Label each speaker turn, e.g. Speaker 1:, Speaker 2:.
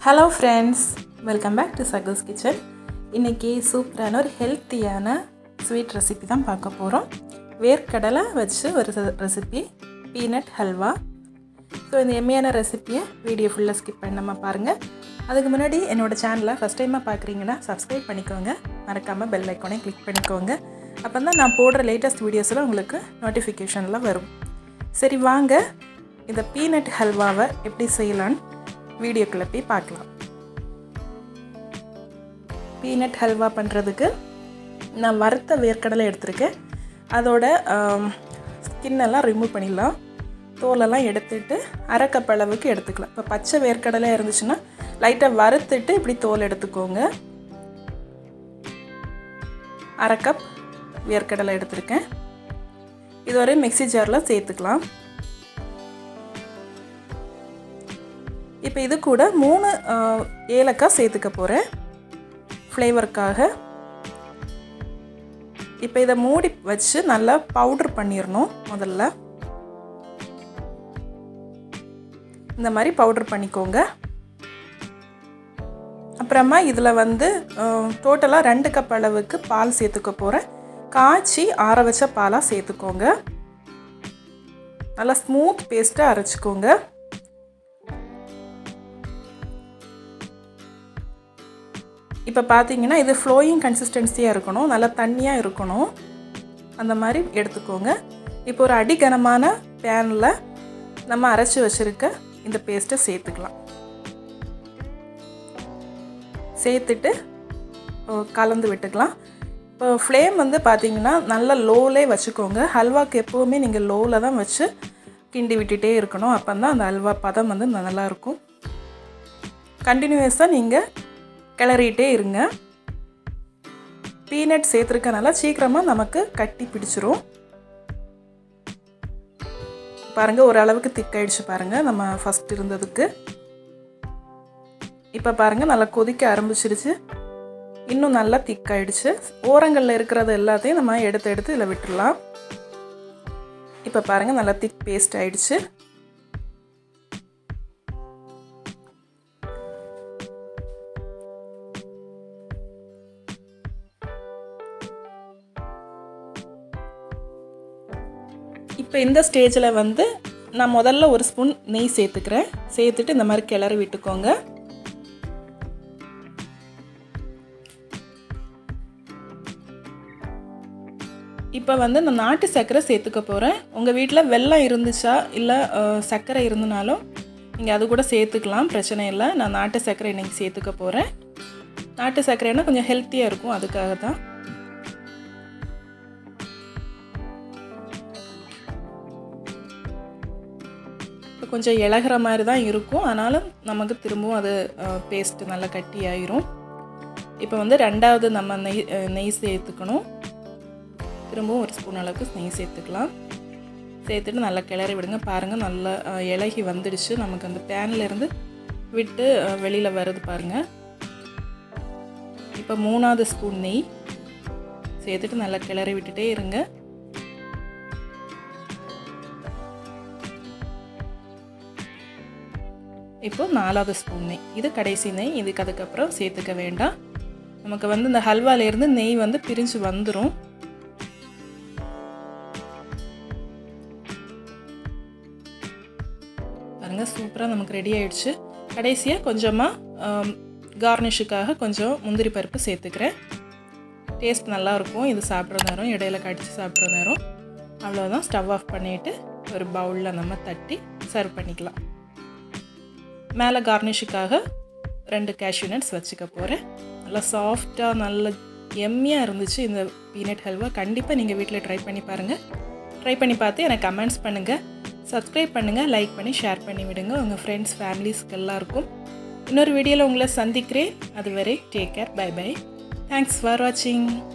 Speaker 1: hello friends welcome back to சகோஸ் kitchen இன்றைக்கி சூப்பரான ஒரு ஹெல்த்தியான ஸ்வீட் ரெசிபி தான் பார்க்க போகிறோம் வேர்க்கடலை வச்சு ஒரு ரெசிபி பீனட் ஹல்வா ஸோ இந்த எம்மையான ரெசிப்பியை வீடியோ ஃபுல்லாக ஸ்கிப் பண்ணாமல் பாருங்கள் அதுக்கு முன்னாடி என்னோடய சேனலை ஃபஸ்ட் டைமாக பார்க்குறீங்கன்னா சப்ஸ்கிரைப் பண்ணிக்கோங்க மறக்காமல் பெல் ஐக்கானே கிளிக் பண்ணிக்கோங்க அப்போ தான் நான் போடுற லேட்டஸ்ட் வீடியோஸில் உங்களுக்கு நோட்டிஃபிகேஷனில் வரும் சரி வாங்க இந்த பீனட் ஹல்வாவை எப்படி செய்யலான்னு வீடியோக்குள்ளே போய் பார்க்கலாம் பீனட் ஹல்வா பண்ணுறதுக்கு நான் வறுத்த வேர்க்கடலை எடுத்திருக்கேன் அதோட ஸ்கின்னெல்லாம் ரிமூவ் பண்ணிடலாம் தோலெல்லாம் எடுத்துட்டு அரை கப் அளவுக்கு எடுத்துக்கலாம் இப்போ பச்சை வேர்க்கடலை இருந்துச்சுன்னா லைட்டாக வறுத்துட்டு இப்படி தோல் எடுத்துக்கோங்க அரை கப் வேர்க்கடலை எடுத்திருக்கேன் இது ஒரு மிக்சி ஜாரில் சேர்த்துக்கலாம் இப்போ இது கூட மூணு ஏலக்காய் சேர்த்துக்க போகிறேன் ஃப்ளேவருக்காக இப்போ இதை மூடி வச்சு நல்லா பவுட்ரு பண்ணிடணும் முதல்ல இந்த மாதிரி பவுட்ரு பண்ணிக்கோங்க அப்புறமா இதில் வந்து டோட்டலாக ரெண்டு கப் அளவுக்கு பால் சேர்த்துக்க போகிறேன் காய்ச்சி ஆற வச்ச பாலாக சேர்த்துக்கோங்க நல்லா ஸ்மூத் பேஸ்ட்டாக அரைச்சிக்கோங்க இப்போ பார்த்தீங்கன்னா இது ஃப்ளோயிங் கன்சிஸ்டன்சியாக இருக்கணும் நல்லா தண்ணியாக இருக்கணும் அந்த மாதிரி எடுத்துக்கோங்க இப்போ ஒரு அடிகனமான பேனில் நம்ம அரைச்சி வச்சுருக்க இந்த பேஸ்ட்டை சேர்த்துக்கலாம் சேர்த்துட்டு கலந்து விட்டுக்கலாம் இப்போ ஃப்ளேம் வந்து பார்த்தீங்கன்னா நல்ல லோலே வச்சுக்கோங்க ஹல்வாக்கு எப்போவுமே நீங்கள் லோவில் தான் வச்சு கிண்டி விட்டுட்டே இருக்கணும் அப்போ தான் அந்த அல்வா பதம் வந்து நல்லாயிருக்கும் கண்டினியூஸாக நீங்கள் கிளறிட்டே இருங்க பீனட் சேர்த்துருக்கனால சீக்கிரமாக நமக்கு கட்டி பிடிச்சிரும் பாருங்கள் ஓரளவுக்கு திக்காயிடுச்சு பாருங்கள் நம்ம ஃபஸ்ட் இருந்ததுக்கு இப்போ பாருங்கள் நல்லா கொதிக்க ஆரம்பிச்சிருச்சு இன்னும் நல்லா திக்காயிடுச்சு ஓரங்களில் இருக்கிறது எல்லாத்தையும் நம்ம எடுத்து எடுத்து இதில் விட்டுடலாம் இப்போ பாருங்கள் நல்லா திக் பேஸ்ட் ஆயிடுச்சு இப்போ இந்த ஸ்டேஜில் வந்து நான் முதல்ல ஒரு ஸ்பூன் நெய் சேர்த்துக்கிறேன் சேர்த்துட்டு இந்த மாதிரி கிளறி விட்டுக்கோங்க இப்போ வந்து நான் நாட்டு சர்க்கரை சேர்த்துக்க போகிறேன் உங்கள் வீட்டில் வெல்லம் இருந்துச்சா இல்லை சர்க்கரை இருந்தனாலும் நீங்கள் அது கூட சேர்த்துக்கலாம் பிரச்சனை இல்லை நான் நாட்டு சர்க்கரை இன்றைக்கி சேர்த்துக்க போகிறேன் நாட்டு சர்க்கரைனா கொஞ்சம் ஹெல்த்தியாக இருக்கும் அதுக்காக தான் இப்போ கொஞ்சம் இலகிற மாதிரி தான் இருக்கும் ஆனாலும் நமக்கு திரும்பவும் அது பேஸ்ட்டு நல்லா கட்டி ஆயிரும் இப்போ வந்து ரெண்டாவது நம்ம நெய் நெய் சேர்த்துக்கணும் திரும்பவும் ஒரு ஸ்பூன் அளவுக்கு நெய் சேர்த்துக்கலாம் சேர்த்துட்டு நல்லா கிளறி விடுங்க பாருங்கள் நல்லா இலகி வந்துடுச்சு நமக்கு அந்த பேன்லேருந்து விட்டு வெளியில் வருது பாருங்கள் இப்போ மூணாவது ஸ்பூன் நெய் சேர்த்துட்டு நல்லா கிளறி விட்டுட்டே இருங்க இப்போ நாலாவது ஸ்பூன் நெய் இது கடைசி நெய் இதுக்கு அதுக்கப்புறம் சேர்த்துக்க வேண்டாம் நமக்கு வந்து இந்த ஹல்வாலேருந்து நெய் வந்து பிரிஞ்சு வந்துடும் பாருங்கள் சூப்பராக நமக்கு ரெடி ஆயிடுச்சு கடைசியாக கொஞ்சமாக கார்னிஷுக்காக கொஞ்சம் முந்திரி பருப்பு சேர்த்துக்கிறேன் டேஸ்ட் நல்லாயிருக்கும் இது சாப்பிட்ற நேரம் இடையில கடிச்சு சாப்பிட்ற நேரம் அவ்வளோதான் ஸ்டவ் ஆஃப் பண்ணிவிட்டு ஒரு பவுலில் நம்ம தட்டி சர்வ் பண்ணிக்கலாம் மேலே கார்னிஷுக்காக ரெண்டு கேஷ்யூ நட்ஸ் வச்சுக்க போகிறேன் நல்லா சாஃப்டாக நல்ல எம்மியாக இருந்துச்சு இந்த பீனட் ஹல்வா கண்டிப்பாக நீங்கள் வீட்டில் ட்ரை பண்ணி பாருங்கள் ட்ரை பண்ணி பார்த்து எனக்கு கமெண்ட்ஸ் பண்ணுங்கள் சப்ஸ்கிரைப் பண்ணுங்கள் லைக் பண்ணி ஷேர் பண்ணி விடுங்க உங்கள் ஃப்ரெண்ட்ஸ் ஃபேமிலிஸ்க்கு எல்லாருக்கும் இன்னொரு வீடியோவில் உங்களை சந்திக்கிறேன் அதுவரை take care bye bye thanks for வாட்சிங்